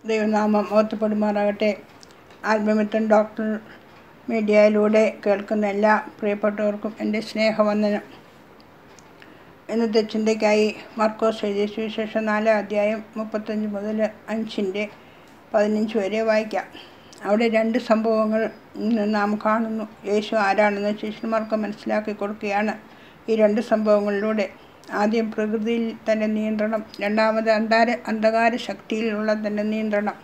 ദൈവനാമം മഹത്വപ്പെടുമാറാകട്ടെ ആത്മമിത്രൻ ഡോക്ടർ മീഡിയയിലൂടെ കേൾക്കുന്ന എല്ലാ പ്രിയപ്പെട്ടവർക്കും എൻ്റെ സ്നേഹവന്ദനം ഇന്നത്തെ ചിന്തയ്ക്കായി മർക്കോസ് എഴുതിയ സുവിശേഷം നാലാം അധ്യായം മുപ്പത്തഞ്ച് മുതൽ അഞ്ചിൻ്റെ പതിനഞ്ച് വരെ വായിക്കാം അവിടെ രണ്ട് സംഭവങ്ങൾ നാം കാണുന്നു യേശു ആരാണെന്ന് ശിഷ്യന്മാർക്ക് മനസ്സിലാക്കി കൊടുക്കുകയാണ് ഈ രണ്ട് സംഭവങ്ങളിലൂടെ ആദ്യം പ്രകൃതിയിൽ തൻ്റെ നിയന്ത്രണം രണ്ടാമത് അന്താര അന്ധകാര ശക്തിയിലുള്ള തൻ്റെ നിയന്ത്രണം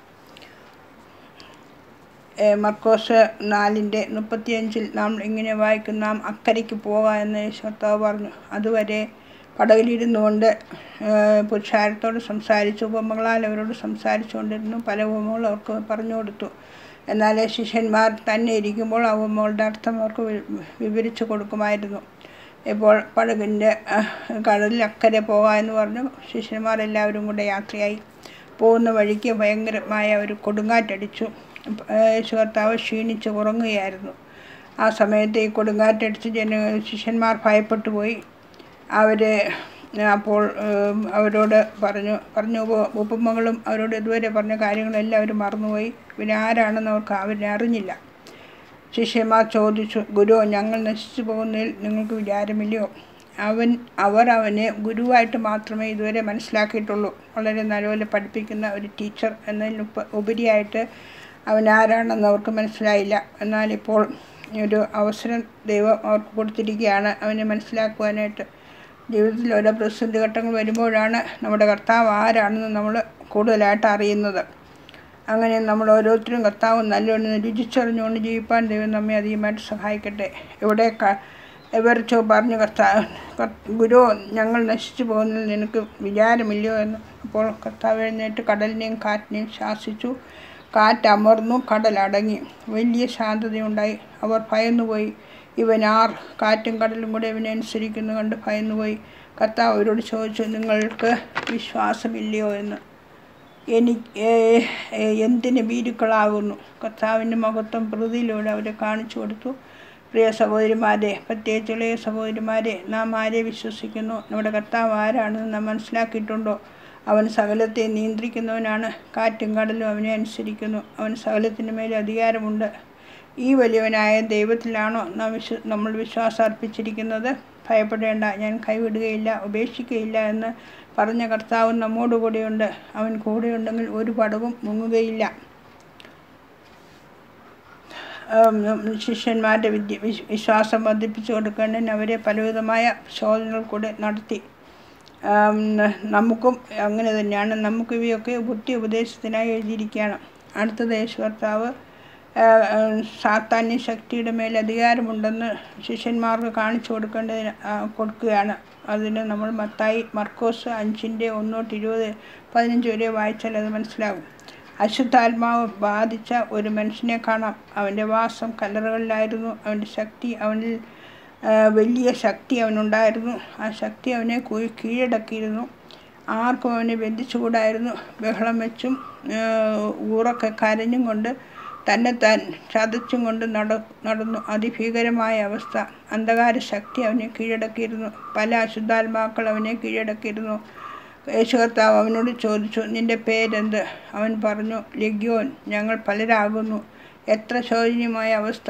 മർക്കോസ് നാലിൻ്റെ മുപ്പത്തിയഞ്ചിൽ നാം ഇങ്ങനെ വായിക്കും നാം അക്കരയ്ക്ക് പോകാം എന്ന് യേശുർത്താവ് പറഞ്ഞു അതുവരെ പടകിലിരുന്നു കൊണ്ട് പുരുഷാരത്തോട് സംസാരിച്ചു ഉപമകളാൽ അവരോട് സംസാരിച്ചുകൊണ്ടിരുന്നു പല ഉപമകൾ അവർക്ക് പറഞ്ഞു കൊടുത്തു എന്നാൽ ശിഷ്യന്മാർ തന്നെ ഇരിക്കുമ്പോൾ ആ ഉപമകളുടെ അർത്ഥം അവർക്ക് വിവരിച്ചു കൊടുക്കുമായിരുന്നു ഇപ്പോൾ പടകിൻ്റെ കടലിൽ അക്കരെ പോകാം എന്ന് പറഞ്ഞു ശിഷ്യന്മാരെല്ലാവരും കൂടെ യാത്രയായി പോകുന്ന വഴിക്ക് ഭയങ്കരമായ ഒരു കൊടുങ്കാറ്റടിച്ചു യേശുകർത്താവ് ക്ഷീണിച്ച് ഉറങ്ങുകയായിരുന്നു ആ സമയത്ത് ഈ കൊടുങ്കാറ്റടിച്ച് ജന ശിഷ്യന്മാർ ഭയപ്പെട്ടു പോയി അവർ അപ്പോൾ അവരോട് പറഞ്ഞു പറഞ്ഞു ഉപമകളും അവരോട് ഇതുവരെ പറഞ്ഞ കാര്യങ്ങളെല്ലാം അവർ മറന്നുപോയി പിന്നെ ആരാണെന്ന് അവർക്ക് അവരെ അറിഞ്ഞില്ല ശിഷ്യന്മാർ ചോദിച്ചു ഗുരു ഞങ്ങൾ നശിച്ചു പോകുന്നതിൽ നിങ്ങൾക്ക് വിചാരമില്ലയോ അവൻ അവർ അവനെ ഗുരുവായിട്ട് മാത്രമേ ഇതുവരെ മനസ്സിലാക്കിയിട്ടുള്ളൂ വളരെ നല്ലപോലെ പഠിപ്പിക്കുന്ന ഒരു ടീച്ചർ എന്നതിന് ഉപരിയായിട്ട് അവൻ ആരാണെന്ന് അവർക്ക് മനസ്സിലായില്ല എന്നാൽ ഇപ്പോൾ ഒരു അവസരം ദൈവം അവർക്ക് കൊടുത്തിരിക്കുകയാണ് അവനെ മനസ്സിലാക്കുവാനായിട്ട് ജീവിതത്തിൽ ഓരോ പ്രതിസന്ധി ഘട്ടങ്ങൾ വരുമ്പോഴാണ് നമ്മുടെ കർത്താവ് ആരാണെന്ന് നമ്മൾ കൂടുതലായിട്ട് അറിയുന്നത് അങ്ങനെ നമ്മൾ ഓരോരുത്തരും കർത്താവ് നല്ലോണം രുചിച്ചറിഞ്ഞുകൊണ്ട് ജീവിപ്പാൻ ദൈവം നമ്മെ അധികമായിട്ട് സഹായിക്കട്ടെ ഇവിടെ ഇവർ ചോ പറഞ്ഞു കർത്താവ് ഗുരു ഞങ്ങൾ നശിച്ചു പോകുന്നതിൽ നിനക്ക് വിചാരമില്ലയോ എന്ന് അപ്പോൾ കർത്താവ് എഴുന്നേറ്റ് കടലിനെയും കാറ്റിനെയും ശാസിച്ചു കാറ്റ് അമർന്നു കടലടങ്ങി വലിയ ശാന്തതയുണ്ടായി അവർ ഭയന്നുപോയി ഇവൻ ആർ കാറ്റും കടലും കൂടെ ഇവനെ അനുസരിക്കുന്നു കണ്ട് ഭയന്നുപോയി കർത്താവ് അവരോട് ചോദിച്ചു നിങ്ങൾക്ക് വിശ്വാസമില്ലയോ എന്ന് എനിക്ക് എന്തിന് ഭീരുക്കളാകുന്നു കർത്താവിൻ്റെ മഹത്വം പ്രതിയിലൂടെ അവരെ കാണിച്ചു കൊടുത്തു പ്രിയ സഹോദരിമാരെ പ്രത്യേകിച്ച് ഇളയ സഹോദരിമാരെ നാം ആരെ വിശ്വസിക്കുന്നു നമ്മുടെ കർത്താവ് ആരാണെന്ന് നാം മനസ്സിലാക്കിയിട്ടുണ്ടോ അവൻ സകലത്തെ നിയന്ത്രിക്കുന്നവനാണ് കാറ്റും കടലും അവനെ അനുസരിക്കുന്നു അവൻ സകലത്തിന് മേലെ അധികാരമുണ്ട് ഈ വലിയവനായ ദൈവത്തിലാണോ നാം വിശ്വ നമ്മൾ വിശ്വാസം അർപ്പിച്ചിരിക്കുന്നത് ഭയപ്പെടേണ്ട ഞാൻ കൈവിടുകയില്ല ഉപേക്ഷിക്കുകയില്ല എന്ന് പറഞ്ഞ കർത്താവ് നമ്മോട് കൂടെയുണ്ട് അവൻ കൂടെയുണ്ടെങ്കിൽ ഒരു പടവും മുങ്ങുകയില്ല ശിഷ്യന്മാരുടെ വിദ്യ വിശ്വാസം വർദ്ധിപ്പിച്ചു കൊടുക്കേണ്ടതിന് അവരെ പലവിധമായ ശോധനകൾ കൂടെ നടത്തി നമുക്കും അങ്ങനെ തന്നെയാണ് നമുക്ക് ഇവയൊക്കെ ബുദ്ധി ഉപദേശത്തിനായി എഴുതിയിരിക്കുകയാണ് അടുത്തത് യേശുകർത്താവ് സാത്താന്യ ശക്തിയുടെ മേൽ അധികാരമുണ്ടെന്ന് ശിഷ്യന്മാർക്ക് കാണിച്ചു കൊടുക്കേണ്ടതിന് കൊടുക്കുകയാണ് അതിന് നമ്മൾ മത്തായി മർക്കോസ് അഞ്ചിൻ്റെ ഒന്നോട്ട് ഇരുപത് പതിനഞ്ച് വരെ വായിച്ചാൽ അത് മനസ്സിലാകും അശുദ്ധാത്മാവ് ബാധിച്ച ഒരു മനുഷ്യനെ കാണാം അവൻ്റെ വാസം കല്ലറകളിലായിരുന്നു അവൻ്റെ ശക്തി അവനിൽ വലിയ ശക്തി അവനുണ്ടായിരുന്നു ആ ശക്തി അവനെ കീഴടക്കിയിരുന്നു ആർക്കും അവനെ ബന്ധിച്ചുകൂടായിരുന്നു ബഹളം വെച്ചും ഊറൊക്കെ കരഞ്ഞും കൊണ്ട് തന്നെ താൻ ചതച്ചും കൊണ്ട് നട നടന്നു അതിഭീകരമായ അവസ്ഥ അന്ധകാര ശക്തി അവനെ കീഴടക്കിയിരുന്നു പല അശുദ്ധാത്മാക്കൾ അവനെ കീഴടക്കിയിരുന്നു യേശുകർത്താവ് അവനോട് ചോദിച്ചു നിന്റെ പേരെന്ത് അവൻ പറഞ്ഞു ലഗ്യോൻ ഞങ്ങൾ പലരാകുന്നു എത്ര ശോചനീയമായ അവസ്ഥ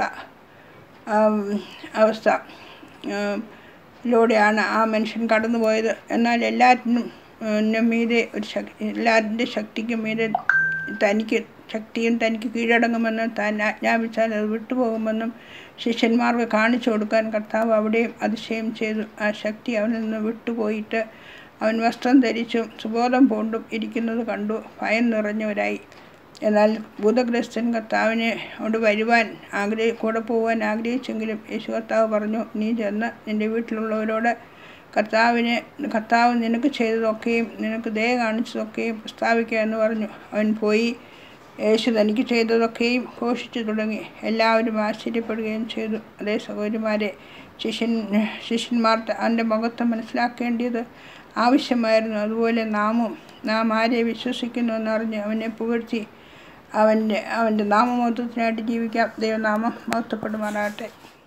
അവസ്ഥ ലൂടെയാണ് ആ മനുഷ്യൻ കടന്നുപോയത് എന്നാൽ എല്ലാറ്റിനും മീതെ ഒരു ശക്തി എല്ലാറ്റിൻ്റെ ശക്തിക്കും മീതെ തനിക്ക് ശക്തിയും തനിക്ക് കീഴടങ്ങുമെന്നും താൻ ആജ്ഞാപിച്ചാൽ അത് വിട്ടുപോകുമെന്നും ശിഷ്യന്മാർക്ക് കാണിച്ചു കൊടുക്കാൻ കർത്താവ് അവിടെയും അതിശയം ചെയ്തു ആ ശക്തി അവനിൽ നിന്ന് വിട്ടുപോയിട്ട് അവൻ വസ്ത്രം ധരിച്ചും സുബോധം പൂണ്ടും ഇരിക്കുന്നത് കണ്ടു ഭയം നിറഞ്ഞവരായി എന്നാൽ ഭൂതഗ്രസ്തൻ കർത്താവിനെ അവിടെ വരുവാൻ ആഗ്രഹി കൂടെ പോകാൻ ആഗ്രഹിച്ചെങ്കിലും യേശു കർത്താവ് പറഞ്ഞു നീ ചെന്ന് നിൻ്റെ വീട്ടിലുള്ളവരോട് കർത്താവിനെ കർത്താവ് നിനക്ക് ചെയ്തതൊക്കെയും നിനക്ക് ദയ കാണിച്ചതൊക്കെയും പ്രസ്താവിക്കുക എന്ന് പറഞ്ഞു അവൻ പോയി യേശു തനിക്ക് ചെയ്തതൊക്കെയും ഘോഷിച്ചു തുടങ്ങി എല്ലാവരും ആശ്ചര്യപ്പെടുകയും ചെയ്തു അതേ സഹോദരിമാരെ ശിഷ്യൻ ശിഷ്യന്മാർ അവൻ്റെ മഹത്വം മനസ്സിലാക്കേണ്ടത് ആവശ്യമായിരുന്നു അതുപോലെ നാമും നാം ആരെ വിശ്വസിക്കുന്നു എന്നറിഞ്ഞ് അവനെ പുകഴ്ത്തി അവൻ്റെ അവൻ്റെ നാമമഹത്വത്തിനായിട്ട് ജീവിക്കാം ദൈവനാമം മഹത്വപ്പെടുമാറാകട്ടെ